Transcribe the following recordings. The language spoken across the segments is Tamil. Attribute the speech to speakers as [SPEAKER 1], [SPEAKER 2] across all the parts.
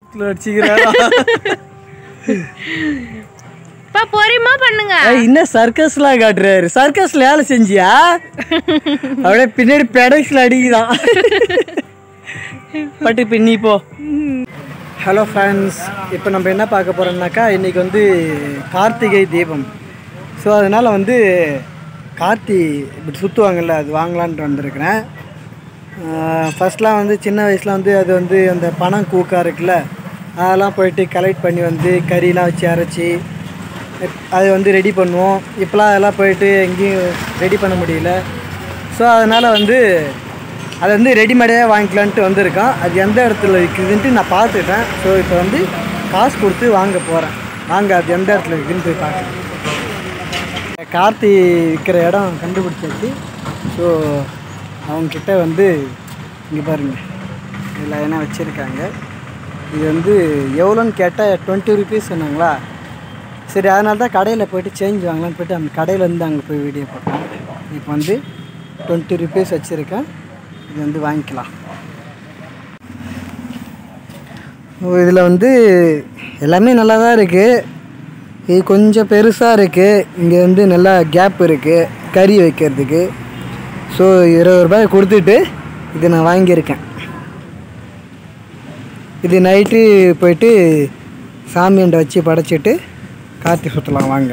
[SPEAKER 1] பா பொறுமா பண்ணுங்க
[SPEAKER 2] என்ன சர்க்கஸ்லாம் காட்டுறாரு சர்க்கஸ்ல வேலை செஞ்சியா அப்படியே பின்னாடி பெடக்ஸ்ல அடிக்குதான் பட்டு பின்னி போ ஹலோ ஃப்ரெண்ட்ஸ் இப்போ நம்ம என்ன பார்க்க போகிறோம்னாக்கா இன்றைக்கி வந்து கார்த்திகை தீபம் ஸோ அதனால் வந்து கார்த்தி இப்படி சுற்றுவாங்கல்ல அது வாங்கலான்ட்டு வந்திருக்கிறேன் ஃபஸ்ட்லாம் வந்து சின்ன வயசில் வந்து அது வந்து அந்த பணம் கூக்கா இருக்குல்ல அதெல்லாம் போயிட்டு கலெக்ட் பண்ணி வந்து கறிலாம் வச்சு அரைச்சி அது வந்து ரெடி பண்ணுவோம் இப்போலாம் அதெல்லாம் போயிட்டு எங்கேயும் ரெடி பண்ண முடியல ஸோ அதனால் வந்து அதை வந்து ரெடிமேடாக வாங்கிக்கலான்ட்டு வந்திருக்கோம் அது எந்த இடத்துல விற்குதுன்ட்டு நான் பார்த்துட்டேன் ஸோ இப்போ வந்து காசு கொடுத்து வாங்க போகிறேன் வாங்க அது எந்த இடத்துல இருக்குதுன்னு போய் பார்க்கலாம் கார்த்தி விற்கிற இடம் கண்டுபிடிச்சாச்சு ஸோ அவங்கக்கிட்ட வந்து இங்கே பாருங்கள் இதில் என்ன வச்சுருக்காங்க இது வந்து எவ்வளோன்னு கேட்டால் டுவெண்ட்டி ருபீஸ் சொன்னாங்களா சரி அதனால தான் கடையில் போயிட்டு சேஞ்ச் வாங்கலாம்னு போயிட்டு அந்த கடையிலேருந்து அங்கே போய் வீடியோ போட்டேன் இப்போ வந்து டுவெண்ட்டி ருபீஸ் வச்சுருக்கேன் இது வந்து வாங்கிக்கலாம் இதில் வந்து எல்லாமே நல்லா தான் இருக்குது இது கொஞ்சம் பெருசாக இருக்குது இங்கே வந்து நல்லா கேப் இருக்குது கறி வைக்கிறதுக்கு ஸோ இருபது ரூபாய் கொடுத்துட்டு இது நான் வாங்கியிருக்கேன் இது நைட்டு போயிட்டு சாமியண்டை வச்சு படைச்சிட்டு கார்த்தி சுற்றலாம் வாங்க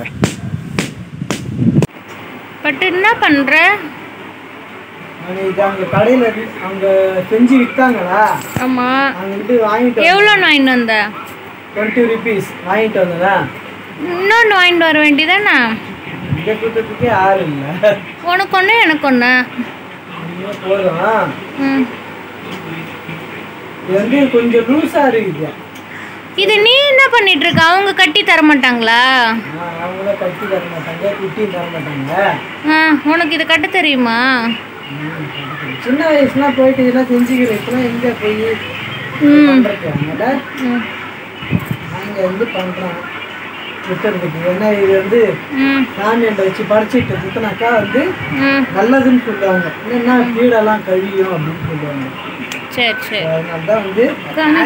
[SPEAKER 1] பட் என்ன பண்ற
[SPEAKER 2] இது அங்கே கடையில் அங்கே செஞ்சு விற்றாங்களா
[SPEAKER 1] ஆமா
[SPEAKER 2] அங்கிட்டு வாங்கிட்டு
[SPEAKER 1] எவ்வளோன்னு வாங்கிட்டு வந்த
[SPEAKER 2] டுவெண்ட்டி ருபீஸ் வாங்கிட்டு வந்ததா
[SPEAKER 1] இன்னொன்று வாங்கிட்டு வர வேண்டியதானே
[SPEAKER 2] இங்கே கொடுத்ததுக்கே ஆள் இல்லை
[SPEAKER 1] உனக்கு ஒன்று எனக்கு ஒன்று
[SPEAKER 2] இன்னும் போதும்
[SPEAKER 1] ம்
[SPEAKER 2] இது வந்து கொஞ்சம் லூஸாக இருக்குது
[SPEAKER 1] இது நீ என்ன பண்ணிட்டு இருக்க அவங்க கட்டி தர மாட்டாங்களா
[SPEAKER 2] ஆ, அவங்களும் கட்டி தர மாட்டாங்க குட்டியும் தர மாட்டாங்க
[SPEAKER 1] ஆ உனக்கு இது கட்ட தெரியுமா
[SPEAKER 2] சின்ன வயசுலாம் போயிட்டு இதெல்லாம் செஞ்சுக்கிறேன் இப்பெல்லாம் எங்கே போய்
[SPEAKER 1] ம்
[SPEAKER 2] பண்ணுறது அதனால
[SPEAKER 1] ம்
[SPEAKER 2] நாங்கள் வந்து பண்ணுறோம் விட்டுறதுக்கு ஏன்னா இது வந்து
[SPEAKER 1] ம்
[SPEAKER 2] சாமியண்டை வச்சு படைச்சிட்டு சுத்தினாக்கா வந்து
[SPEAKER 1] ம்
[SPEAKER 2] நல்லதுன்னு சொல்லுவாங்க என்னன்னா கீழெல்லாம் கழியும் அப்படின்னு சொல்லுவாங்க
[SPEAKER 1] சரி சரி
[SPEAKER 2] அதனால தான் வந்து
[SPEAKER 1] காமி.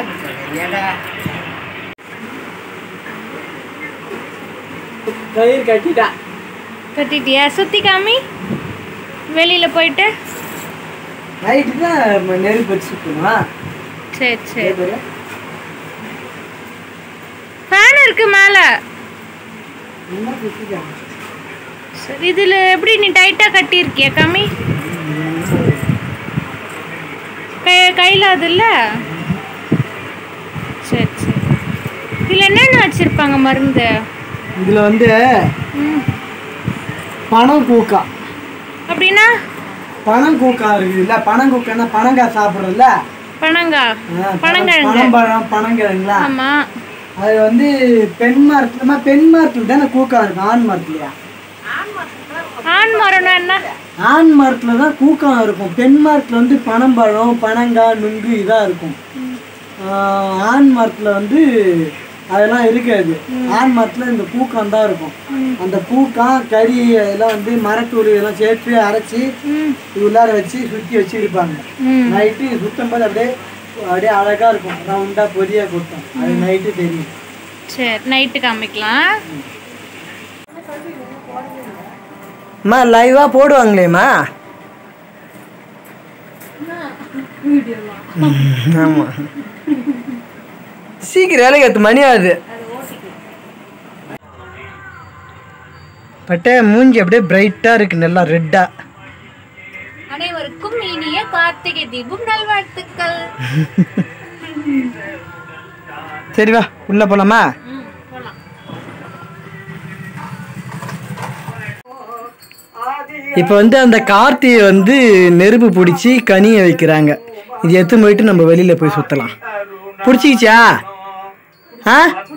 [SPEAKER 2] கயிறு கட்டிட்டா
[SPEAKER 1] கட்டிட்டியா சுத்தி காமி வெளியில போயிட்டு
[SPEAKER 2] நைட்டு தான் ம- நெருப்பு வச்சு சுற்றணும்
[SPEAKER 1] சரி சரி ஃபேன் இருக்கு மேல சரி இதுல எப்படி நீ டைட்டா கட்டியிருக்கியா காமி கை கையில் அது இல்ல சரி சரி இதுல என்னென்ன வச்சிருப்பாங்க மருந்து
[SPEAKER 2] இதில் வந்து
[SPEAKER 1] ம்.
[SPEAKER 2] பணம் கூக்கா
[SPEAKER 1] அப்படின்னா
[SPEAKER 2] பணம் கூக்கா இருக்குதுல்ல பணம் கூக்கான்னா பனங்காய் சாப்பிட்றதுல
[SPEAKER 1] பனங்கா பனங்கிழங்கு.
[SPEAKER 2] பனம்பழம் பனங்கிழங்குங்களா
[SPEAKER 1] ஆமா
[SPEAKER 2] அது வந்து பெண் மரத்துல பெண் மரத்துல தானே கூக்கா இருக்கும் ஆண் மரத்துலயா
[SPEAKER 1] ஆண் மரம்னா என்ன
[SPEAKER 2] ஆண் மரத்துல தான் கூக்கம் இருக்கும் பெண் மரத்துல வந்து பனம்பழம் பனங்காய் நுங்கு இதாக இருக்கும் ஆஹ் ஆண் மரத்துல வந்து அதெல்லாம் இருக்காது ஆண் மரத்துல இந்த பூக்கம் தான் இருக்கும் அந்த பூக்கம் கறி இதெல்லாம் வந்து மரத்தூள் இதெல்லாம் சேர்த்து அரைச்சி
[SPEAKER 1] ம்
[SPEAKER 2] இது உள்ளார வச்சு சுற்றி வச்சு இருப்பாங்க
[SPEAKER 1] ம்
[SPEAKER 2] நைட்டு சுத்தும் போது அப்படியே அப்படியே அழகா இருக்கும் ரவுண்டா பொரியா கொடுத்தோம் அது நைட்டு தெரியும்
[SPEAKER 1] சரி நைட்டு காமிக்கலாம்
[SPEAKER 2] அம்மா லைவா போடுவாங்களேம்மா ஆமா சீக்கிரம் வேலைக்கு எத்து மணி ஆகுது பட்டே மூஞ்சி அப்படியே பிரைட்டா இருக்கு நல்லா ரெட்டா
[SPEAKER 1] அனைவருக்கும் இனிய கார்த்திகை தீபம் நல்வாழ்த்துக்கள்
[SPEAKER 2] சரி வா உள்ள போலாமா
[SPEAKER 1] ம் போலாம்
[SPEAKER 2] இப்போ வந்து அந்த கார்த்தியை வந்து நெருப்பு பிடிச்சி கனியை வைக்கிறாங்க இது எடுத்து போயிட்டு நம்ம வெளியில போய் சுத்தலாம் பிடிச்சிக்கிச்சா ஆ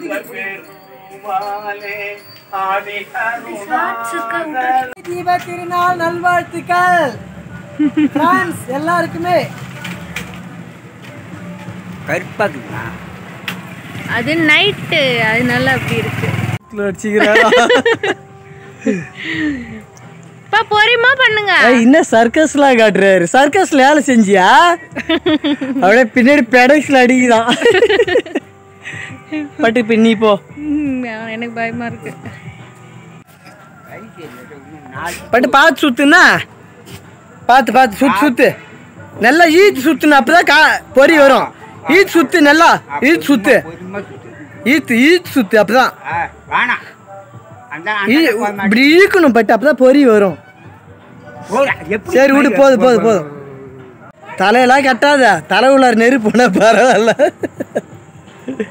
[SPEAKER 2] தீப திருநாள் நல்வாழ்த்துக்கள் பிரான்ஸ் எல்லாருக்குமே
[SPEAKER 1] அது நைட்டு அதனால அப்படி இருக்கு பா பொறுமா பண்ணுங்க
[SPEAKER 2] என்ன சர்க்கஸ்லாம் காட்டுறாரு சர்க்கஸ்ல வேலை செஞ்சியா அப்படியே பின்னாடி பெடக்ஸ்ல அடிக்குதான் பட்டு இப்போ நீ போ
[SPEAKER 1] ம், எனக்கு பயமா இருக்கு
[SPEAKER 2] பட்டு பார்த்து சுத்துனா பார்த்து பார்த்து சுத்து சுத்து நல்லா ஈத்து சுத்துனா அப்பதான் கா பொறி வரும் ஈத்து சுத்து நல்லா ஈத்து சுத்து ஈத்து ஈத்து சுத்து அப்பதான்
[SPEAKER 3] வேணாம் அந்த
[SPEAKER 2] ஈ- இப்படி ஈக்கணும் பட்டு அப்பதான் பொறி வரும் சரி விடு போதும் போதும் போதும் தலையெல்லாம் கட்டாத தலை உள்ளார் நெருப்புனா பரவாயில்ல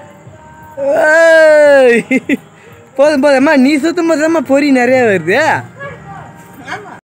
[SPEAKER 2] ஏய். போதும் போதும் அம்மா நீ சுத்தும் போது பொறி நிறைய வருது